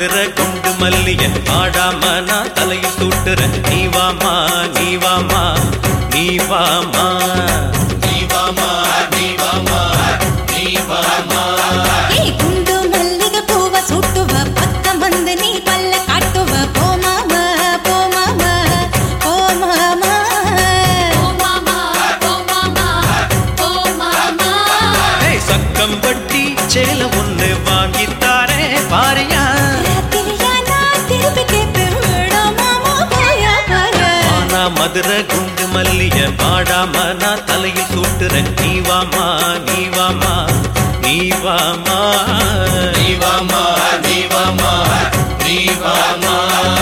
மதுரை குண்டு மல்லியன் பாடாம நான் தலையில் சூட்டுறேன் நீ வாமா நீ வாமா நீ வாமா நீ வாமா நீ வாமா நீ வாமா ஏய் குண்டு மல்லிகை பூவ சுட்டுவ பக்கம் வந்து நீ பல்ல காட்டுவ போமாம போமாம போமாம ஏய், சக்கம் வட்டி சேல ஒண்ணு வாங்கித்தாரே பாரியா ராத்திரியா நான் திருப்பி கேட்பேன் விடாமாமா போயா போயா ஆனா மதுரை குண்டு மல்லிய பாடாம நான் தலையில் சூட்டுறேன் நீ வாமா நீ வாமா நீ வாமா நீ வாமா நீ வாமா நீ வாமா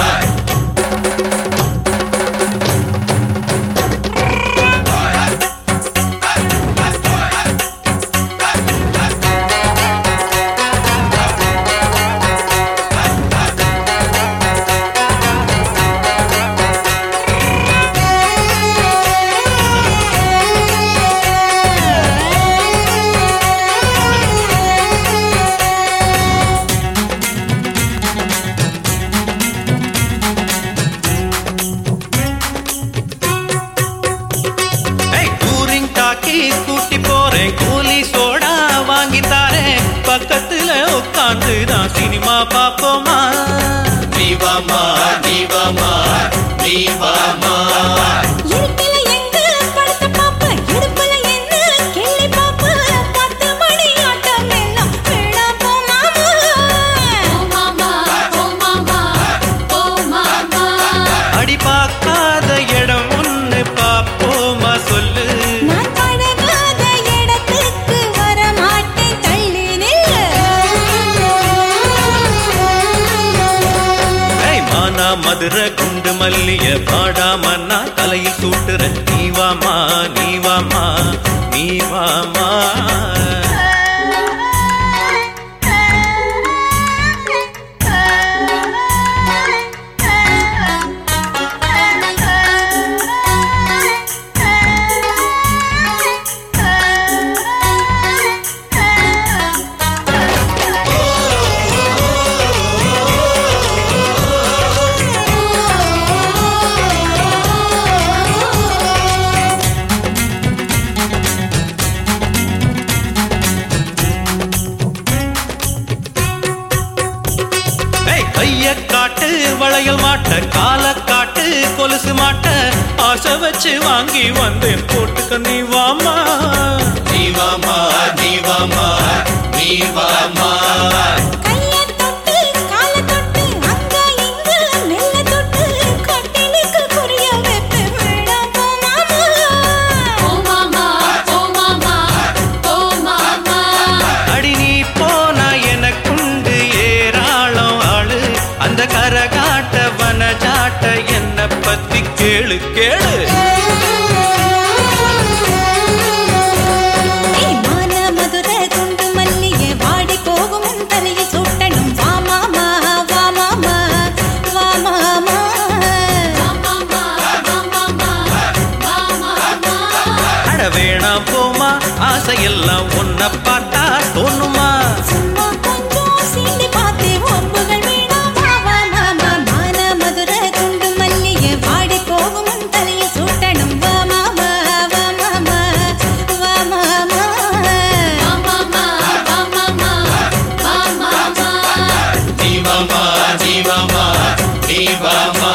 ஏய், டூரிங் டாக்கி கூட்டி போறேன் கூலி சோடா வாங்கி தாரேன் பக்கத்துல உட்காந்து தான் சினிமா பாப்போமா நீ வாமா நீ வாமா நீ வாமா இருட்டில எங்க படுத்த பாப்ப இடுப்புல என்ன கிள்ளி பாப்ப பத்து மணி ஆட்டம் எல்லாம் வேணா போமாமா அடி பார்க்காத இடம் ஒண்ணு பாப்போமா சொல்லு நான் பழகாத இடத்துக்கு வர மாட்டேன் தள்ளி நில்லு ஏய், மானா மதுரை குண்டு மல்லிய பாடாம நான் தலையில் சூட்டுறேன் நீ வாமா நீ வாமா நீ வாமா ஏய், கைய காட்டு வளையல் மாட்ட கால காட்டு கொலுசு மாட்ட ஆசை வச்சு வாங்கி வந்தேன் போட்டுக்க நீ வாமா நீ வாமா நீ வாமா நீ வாமா கைய தொட்டு கால தொட்டு அங்க இங்க மெல்ல தொட்டு கட்டிலுக்கு குறிய வைத்து விட போமாமா அடி நீ போனா எனக்குண்டு ஏராளம் ஆளு அந்த கரகாட்ட வனஜாட்ட என்ன பத்தி கேளு கேளு ஏய் மான மதுரை குண்டு மல்லிகை வாடி போகும் உன் தலையை சுட்டணும் வா மாமா வா மாமா வா மாமா அட வேணாம் போமா ஆசையெல்லாம் உன்னை பார்த்தா தோணுமா சும்மா கொஞ்சம் சீண்டி பார்த்தே ஒம்புகள் வேணாம் வா வா மாமா மான மதுரை குண்டு மல்லிகை வாடி போகும் உன் தலையை சுட்டணும் வா மாமா வா மாமா வா மாமா நீ வாமா நீ வாமா நீ வாமா